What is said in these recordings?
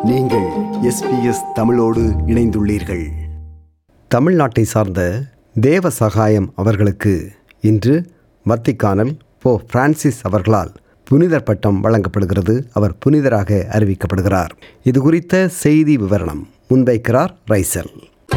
நீங்கள் எஸ்பிஎஸ் தமிழோடு இணைந்துள்ளீர்கள் தமிழ்நாட்டை சார்ந்த தேவ சகாயம் அவர்களுக்கு இன்று வத்திக்கானல் போ பிரான்சிஸ் அவர்களால் புனிதர் பட்டம் வழங்கப்படுகிறது அவர் புனிதராக அறிவிக்கப்படுகிறார் இது குறித்த செய்தி விவரணம் முன்வைக்கிறார் ரைசல்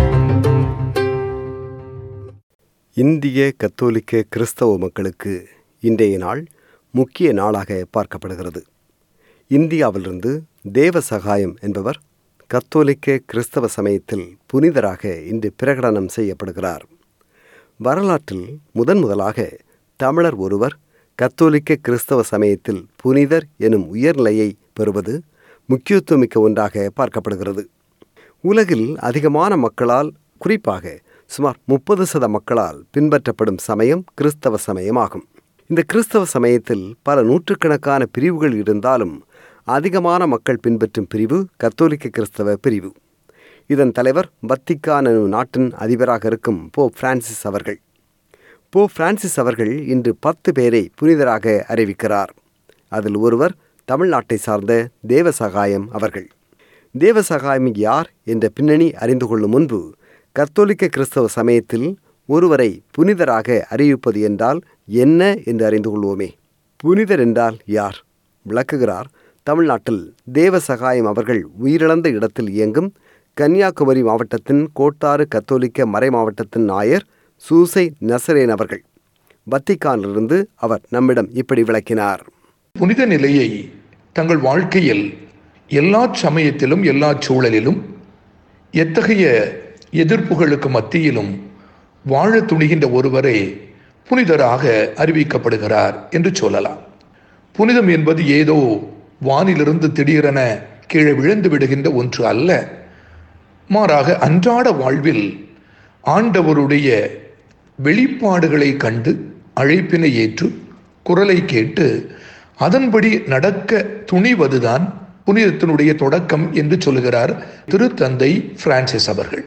இந்திய கத்தோலிக்க கிறிஸ்தவ மக்களுக்கு இன்றைய நாள் முக்கிய நாளாக பார்க்கப்படுகிறது இந்தியாவிலிருந்து தேவ சகாயம் என்பவர் கத்தோலிக்க கிறிஸ்தவ சமயத்தில் புனிதராக இன்று பிரகடனம் செய்யப்படுகிறார் வரலாற்றில் முதன் முதலாக தமிழர் ஒருவர் கத்தோலிக்க கிறிஸ்தவ சமயத்தில் புனிதர் எனும் உயர்நிலையை பெறுவது முக்கியத்துவமிக்க ஒன்றாக பார்க்கப்படுகிறது உலகில் அதிகமான மக்களால் குறிப்பாக சுமார் முப்பது சத மக்களால் பின்பற்றப்படும் சமயம் கிறிஸ்தவ சமயமாகும் இந்த கிறிஸ்தவ சமயத்தில் பல நூற்றுக்கணக்கான பிரிவுகள் இருந்தாலும் அதிகமான மக்கள் பின்பற்றும் பிரிவு கத்தோலிக்க கிறிஸ்தவ பிரிவு இதன் தலைவர் வத்திக்கான் எனும் நாட்டின் அதிபராக இருக்கும் போ பிரான்சிஸ் அவர்கள் போ பிரான்சிஸ் அவர்கள் இன்று பத்து பேரை புனிதராக அறிவிக்கிறார் அதில் ஒருவர் தமிழ்நாட்டை சார்ந்த தேவசகாயம் அவர்கள் தேவசகாயம் யார் என்ற பின்னணி அறிந்து கொள்ளும் முன்பு கத்தோலிக்க கிறிஸ்தவ சமயத்தில் ஒருவரை புனிதராக அறிவிப்பது என்றால் என்ன என்று அறிந்து கொள்வோமே புனிதர் என்றால் யார் விளக்குகிறார் தமிழ்நாட்டில் தேவசகாயம் அவர்கள் உயிரிழந்த இடத்தில் இயங்கும் கன்னியாகுமரி மாவட்டத்தின் கோட்டாறு கத்தோலிக்க மறை மாவட்டத்தின் நாயர் சூசை நசரேன் அவர்கள் வத்திக்கானிலிருந்து அவர் நம்மிடம் இப்படி விளக்கினார் புனித நிலையை தங்கள் வாழ்க்கையில் எல்லா சமயத்திலும் எல்லா சூழலிலும் எத்தகைய எதிர்ப்புகளுக்கு மத்தியிலும் வாழ துணிகின்ற ஒருவரே புனிதராக அறிவிக்கப்படுகிறார் என்று சொல்லலாம் புனிதம் என்பது ஏதோ வானிலிருந்து திடீரென கீழே விழுந்து விடுகின்ற ஒன்று அல்ல மாறாக அன்றாட வாழ்வில் ஆண்டவருடைய வெளிப்பாடுகளை கண்டு அழைப்பினை ஏற்று குரலை கேட்டு அதன்படி நடக்க துணிவதுதான் புனிதத்தினுடைய தொடக்கம் என்று சொல்லுகிறார் திருத்தந்தை பிரான்சிஸ் அவர்கள்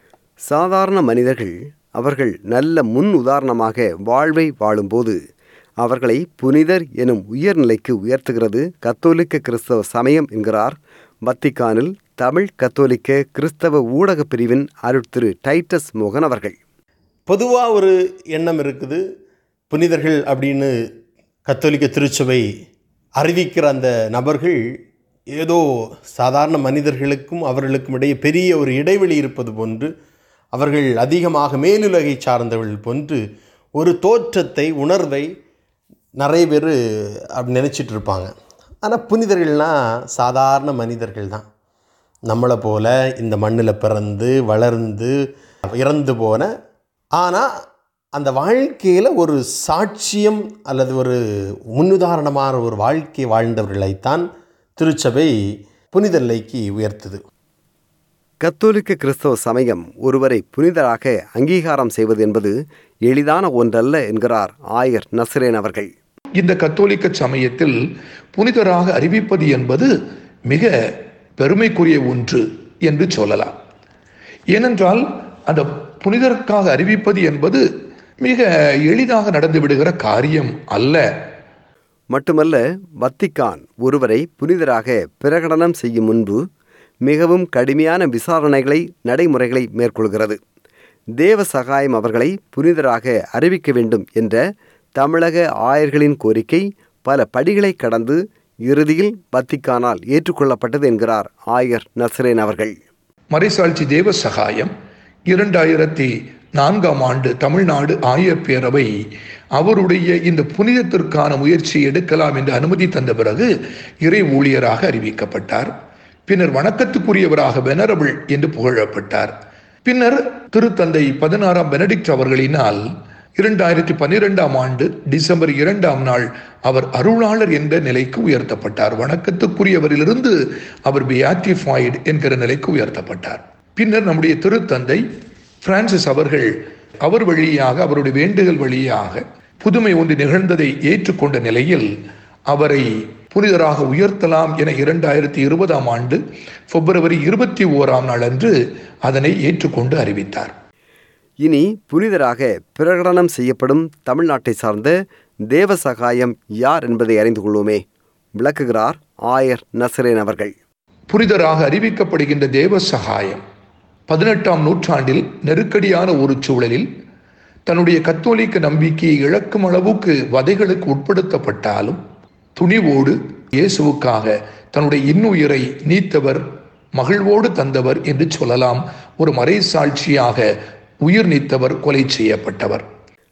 சாதாரண மனிதர்கள் அவர்கள் நல்ல முன் உதாரணமாக வாழ்வை வாழும்போது அவர்களை புனிதர் எனும் உயர்நிலைக்கு உயர்த்துகிறது கத்தோலிக்க கிறிஸ்தவ சமயம் என்கிறார் வத்திக்கானில் தமிழ் கத்தோலிக்க கிறிஸ்தவ ஊடக பிரிவின் அருட்திரு டைட்டஸ் மோகன் அவர்கள் பொதுவாக ஒரு எண்ணம் இருக்குது புனிதர்கள் அப்படின்னு கத்தோலிக்க திருச்சபை அறிவிக்கிற அந்த நபர்கள் ஏதோ சாதாரண மனிதர்களுக்கும் அவர்களுக்கும் இடையே பெரிய ஒரு இடைவெளி இருப்பது போன்று அவர்கள் அதிகமாக மேலுலகை சார்ந்தவர்கள் போன்று ஒரு தோற்றத்தை உணர்வை நிறைய பேர் அப்படி நினச்சிட்டு இருப்பாங்க ஆனால் புனிதர்கள்னால் சாதாரண மனிதர்கள் தான் நம்மளை போல இந்த மண்ணில் பிறந்து வளர்ந்து இறந்து போன ஆனால் அந்த வாழ்க்கையில் ஒரு சாட்சியம் அல்லது ஒரு முன்னுதாரணமான ஒரு வாழ்க்கை வாழ்ந்தவர்களைத்தான் திருச்சபை புனித நிலைக்கு உயர்த்துது கத்தோலிக்க கிறிஸ்தவ சமயம் ஒருவரை புனிதராக அங்கீகாரம் செய்வது என்பது எளிதான ஒன்றல்ல என்கிறார் ஆயர் நசரேன் அவர்கள் இந்த கத்தோலிக்க சமயத்தில் புனிதராக அறிவிப்பது என்பது மிக பெருமைக்குரிய ஒன்று என்று சொல்லலாம் ஏனென்றால் அந்த புனிதருக்காக அறிவிப்பது என்பது மிக எளிதாக நடந்து விடுகிற காரியம் அல்ல மட்டுமல்ல வத்திக்கான் ஒருவரை புனிதராக பிரகடனம் செய்யும் முன்பு மிகவும் கடுமையான விசாரணைகளை நடைமுறைகளை மேற்கொள்கிறது தேவ சகாயம் அவர்களை புனிதராக அறிவிக்க வேண்டும் என்ற தமிழக ஆயர்களின் கோரிக்கை பல படிகளை கடந்து இறுதியில் வத்திக்கானால் ஏற்றுக்கொள்ளப்பட்டது என்கிறார் ஆயர் நசரேன் அவர்கள் மறைசாட்சி தேவ சகாயம் இரண்டாயிரத்தி நான்காம் ஆண்டு தமிழ்நாடு ஆயர் பேரவை அவருடைய இந்த புனிதத்திற்கான முயற்சியை எடுக்கலாம் என்று அனுமதி தந்த பிறகு இறை ஊழியராக அறிவிக்கப்பட்டார் பின்னர் வணக்கத்துக்குரியவராக வெனரபிள் என்று புகழப்பட்டார் பின்னர் திருத்தந்தை பதினாறாம் பெனடிக்ட் அவர்களினால் இரண்டாயிரத்தி பன்னிரெண்டாம் ஆண்டு டிசம்பர் இரண்டாம் நாள் அவர் அருளாளர் என்ற நிலைக்கு உயர்த்தப்பட்டார் வணக்கத்துக்குரியவரிலிருந்து அவர் பியாட்டிஃபைடு என்கிற நிலைக்கு உயர்த்தப்பட்டார் பின்னர் நம்முடைய திருத்தந்தை பிரான்சிஸ் அவர்கள் அவர் வழியாக அவருடைய வேண்டுதல் வழியாக புதுமை ஒன்று நிகழ்ந்ததை ஏற்றுக்கொண்ட நிலையில் அவரை புனிதராக உயர்த்தலாம் என இரண்டாயிரத்தி இருபதாம் ஆண்டு பிப்ரவரி இருபத்தி ஓராம் நாள் அன்று அதனை ஏற்றுக்கொண்டு அறிவித்தார் இனி புனிதராக பிரகடனம் செய்யப்படும் தமிழ்நாட்டை சார்ந்த தேவசகாயம் யார் என்பதை அறிந்து கொள்வோமே விளக்குகிறார் ஆயர் நசரேன் அவர்கள் புனிதராக அறிவிக்கப்படுகின்ற தேவ சகாயம் பதினெட்டாம் நூற்றாண்டில் நெருக்கடியான ஒரு சூழலில் தன்னுடைய கத்தோலிக்க நம்பிக்கையை இழக்கும் அளவுக்கு வதைகளுக்கு உட்படுத்தப்பட்டாலும் துணிவோடு இயேசுவுக்காக தன்னுடைய இன்னுயிரை நீத்தவர் மகிழ்வோடு தந்தவர் என்று சொல்லலாம் ஒரு மறைசாட்சியாக உயிர் நீத்தவர் கொலை செய்யப்பட்டவர்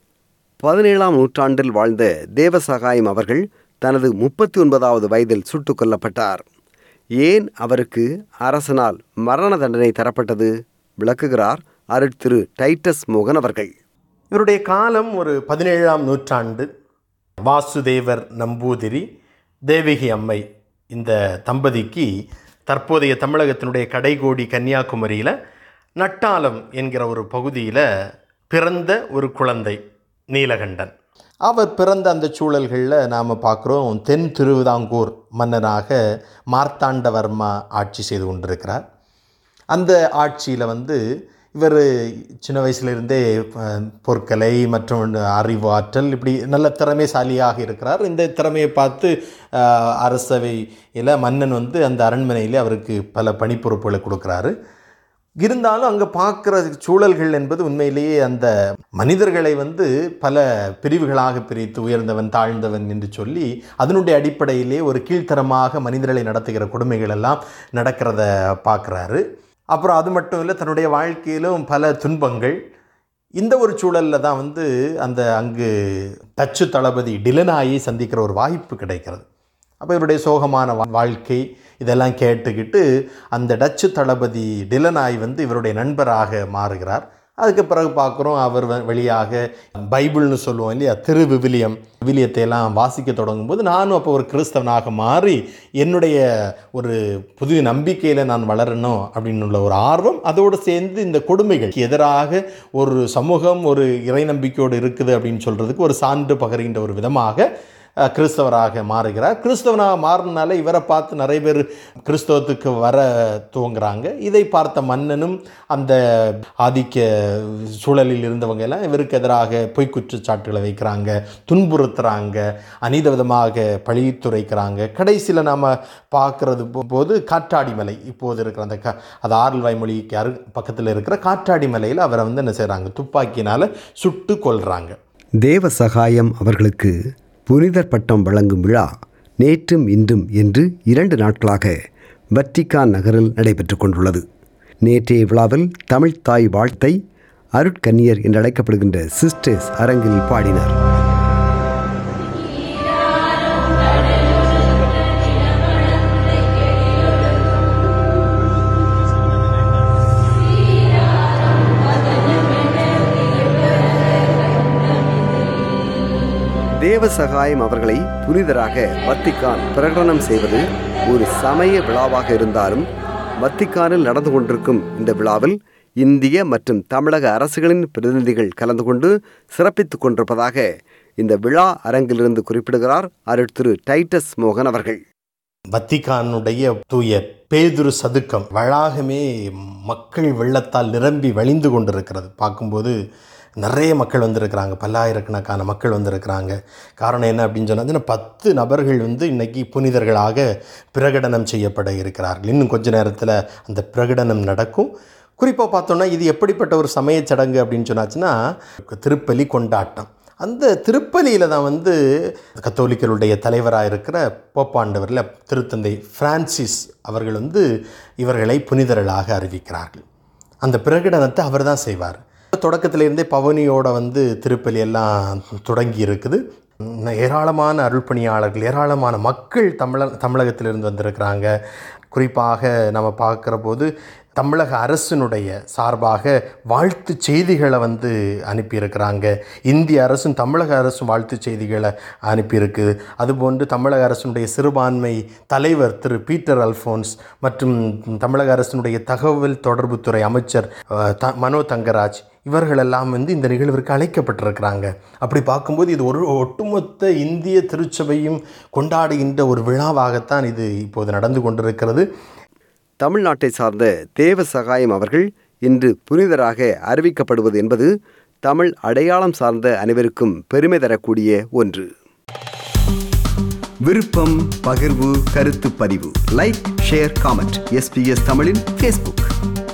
பதினேழாம் நூற்றாண்டில் வாழ்ந்த தேவசகாயம் அவர்கள் தனது முப்பத்தி ஒன்பதாவது வயதில் சுட்டுக் கொல்லப்பட்டார் ஏன் அவருக்கு அரசனால் மரண தண்டனை தரப்பட்டது விளக்குகிறார் அருட்திரு டைட்டஸ் மோகன் அவர்கள் இவருடைய காலம் ஒரு பதினேழாம் நூற்றாண்டு வாசுதேவர் நம்பூதிரி தேவகி அம்மை இந்த தம்பதிக்கு தற்போதைய தமிழகத்தினுடைய கடைகோடி கன்னியாகுமரியில் நட்டாலம் என்கிற ஒரு பகுதியில் பிறந்த ஒரு குழந்தை நீலகண்டன் அவர் பிறந்த அந்த சூழல்களில் நாம் பார்க்குறோம் தென் திருவிதாங்கூர் மன்னனாக மார்த்தாண்டவர்மா ஆட்சி செய்து கொண்டிருக்கிறார் அந்த ஆட்சியில் வந்து இவர் சின்ன வயசுலேருந்தே பொற்கலை மற்றும் அறிவாற்றல் இப்படி நல்ல திறமைசாலியாக இருக்கிறார் இந்த திறமையை பார்த்து அஹ், அரசவையில் மன்னன் வந்து அந்த அரண்மனையில் அவருக்கு பல பணிப்பொறுப்புகளை கொடுக்குறாரு இருந்தாலும் அங்கே பார்க்குற சூழல்கள் என்பது உண்மையிலேயே அந்த மனிதர்களை வந்து பல பிரிவுகளாக பிரித்து உயர்ந்தவன் தாழ்ந்தவன் என்று சொல்லி அதனுடைய அடிப்படையிலே ஒரு கீழ்த்தரமாக மனிதர்களை நடத்துகிற கொடுமைகள் எல்லாம் நடக்கிறத பார்க்குறாரு அப்புறம் அது மட்டும் இல்லை தன்னுடைய வாழ்க்கையிலும் பல துன்பங்கள் இந்த ஒரு சூழலில் தான் வந்து அந்த அங்கு டச்சு தளபதி டிலனாயை சந்திக்கிற ஒரு வாய்ப்பு கிடைக்கிறது அப்போ இவருடைய சோகமான வா- வாழ்க்கை இதெல்லாம் கேட்டுக்கிட்டு அந்த டச்சு தளபதி டிலனாய் வந்து இவருடைய நண்பராக மாறுகிறார் அதுக்கு பிறகு பார்க்குறோம் அவர் வ- வழியாக பைபிள்னு சொல்லுவோம் இல்லையா திரு விவிலியம் விவிலியத்தை எல்லாம் வாசிக்க தொடங்கும்போது நானும் அப்போ ஒரு கிறிஸ்தவனாக மாறி என்னுடைய ஒரு புதிய நம்பிக்கையில் நான் வளரணும் அப்படின்னு உள்ள ஒரு ஆர்வம் அதோடு சேர்ந்து இந்த கொடுமைகளுக்கு எதிராக ஒரு சமூகம் ஒரு இறை நம்பிக்கையோடு இருக்குது அப்படின்னு சொல்கிறதுக்கு ஒரு சான்று பகர்கின்ற ஒரு விதமாக அஹ், கிறிஸ்தவராக மாறுகிறார் கிறிஸ்தவனாக மாறினால இவரை பார்த்து நிறைய பேர் கிறிஸ்தவத்துக்கு வர துவங்குறாங்க இதை பார்த்த மன்னனும் அந்த ஆதிக்க சூழலில் இருந்தவங்க எல்லாம் இவருக்கு எதிராக பொய் குற்றச்சாட்டுகளை வைக்கிறாங்க துன்புறுத்துறாங்க அநீத விதமாக பழித்துரைக்கிறாங்க கடைசியில் நாம் பார்க்கறது போ- போது காற்றாடி மலை இப்போது இருக்கிற அந்த க அது ஆரல்வாய் மொழிக்கு அரு பக்கத்தில் இருக்கிற காற்றாடி மலையில் அவரை வந்து என்ன செய்கிறாங்க துப்பாக்கினால் சுட்டு கொல்றாங்க தேவ சகாயம் அவர்களுக்கு புனிதர் பட்டம் வழங்கும் விழா நேற்றும் இன்றும் என்று இரண்டு நாட்களாக வத்திக்கான் நகரில் நடைபெற்றுக் கொண்டுள்ளது நேற்றைய விழாவில் தமிழ் தாய் வாழ்த்தை அருட்கன்னியர் என்று அழைக்கப்படுகின்ற சிஸ்டர்ஸ் அரங்கில் பாடினர் தேவ சகாயம் அவர்களை புனிதராக வத்திக்கான் பிரகடனம் செய்வது ஒரு சமய விழாவாக இருந்தாலும் வத்திக்கானில் நடந்து கொண்டிருக்கும் இந்த விழாவில் இந்திய மற்றும் தமிழக அரசுகளின் பிரதிநிதிகள் கலந்து கொண்டு சிறப்பித்துக் கொண்டிருப்பதாக இந்த விழா அரங்கிலிருந்து குறிப்பிடுகிறார் அருட் திரு டைட்டஸ் மோகன் அவர்கள் வத்திக்கானுடைய தூய பேதுரு சதுக்கம் வளாகமே மக்கள் வெள்ளத்தால் நிரம்பி வழிந்து கொண்டிருக்கிறது பார்க்கும்போது நிறைய மக்கள் வந்திருக்கிறாங்க பல்லாயிரக்கணக்கான மக்கள் வந்திருக்கிறாங்க காரணம் என்ன அப்படின்னு சொன்னால் பத்து நபர்கள் வந்து இன்னைக்கு புனிதர்களாக பிரகடனம் செய்யப்பட இருக்கிறார்கள் இன்னும் கொஞ்ச நேரத்தில் அந்த பிரகடனம் நடக்கும் குறிப்பாக பார்த்தோன்னா இது எப்படிப்பட்ட ஒரு சமயச் சடங்கு அப்படின்னு சொன்னாச்சுன்னா திருப்பலி கொண்டாட்டம் அந்த திருப்பலியில் தான் வந்து கத்தோலிக்கருடைய தலைவராக இருக்கிற போப்பாண்டவரில் திருத்தந்தை பிரான்சிஸ் அவர்கள் வந்து இவர்களை புனிதர்களாக அறிவிக்கிறார்கள் அந்த பிரகடனத்தை அவர் தான் செய்வார் தொடக்கத்திலிருந்தே பவனியோட வந்து திருப்பலி எல்லாம் தொடங்கி இருக்குது உம், ஏராளமான அருள்பணியாளர்கள் ஏராளமான மக்கள் தமிழ தமிழகத்திலிருந்து வந்திருக்கிறாங்க குறிப்பாக நம்ம பார்க்குற போது தமிழக அரசினுடைய சார்பாக வாழ்த்து செய்திகளை வந்து அனுப்பியிருக்கிறாங்க இந்திய அரசும் தமிழக அரசும் வாழ்த்து செய்திகளை அனுப்பியிருக்கு அதுபோன்று தமிழக அரசினுடைய சிறுபான்மை தலைவர் திரு பீட்டர் அல்ஃபோன்ஸ் மற்றும் தமிழக அரசினுடைய தகவல் தொடர்புத்துறை அமைச்சர் அஹ், த மனோ தங்கராஜ் இவர்களெல்லாம் வந்து இந்த நிகழ்விற்கு அழைக்கப்பட்டிருக்கிறாங்க அப்படி பார்க்கும்போது இது ஒரு ஒட்டுமொத்த இந்திய திருச்சபையும் கொண்டாடுகின்ற ஒரு விழாவாகத்தான் இது இப்போது நடந்து கொண்டிருக்கிறது தமிழ்நாட்டை சார்ந்த தேவ சகாயம் அவர்கள் இன்று புனிதராக அறிவிக்கப்படுவது என்பது தமிழ் அடையாளம் சார்ந்த அனைவருக்கும் பெருமை தரக்கூடிய ஒன்று விருப்பம் பகிர்வு கருத்து பதிவு லைக் ஷேர் காமெண்ட் எஸ்பிஎஸ் தமிழின் ஃபேஸ்புக்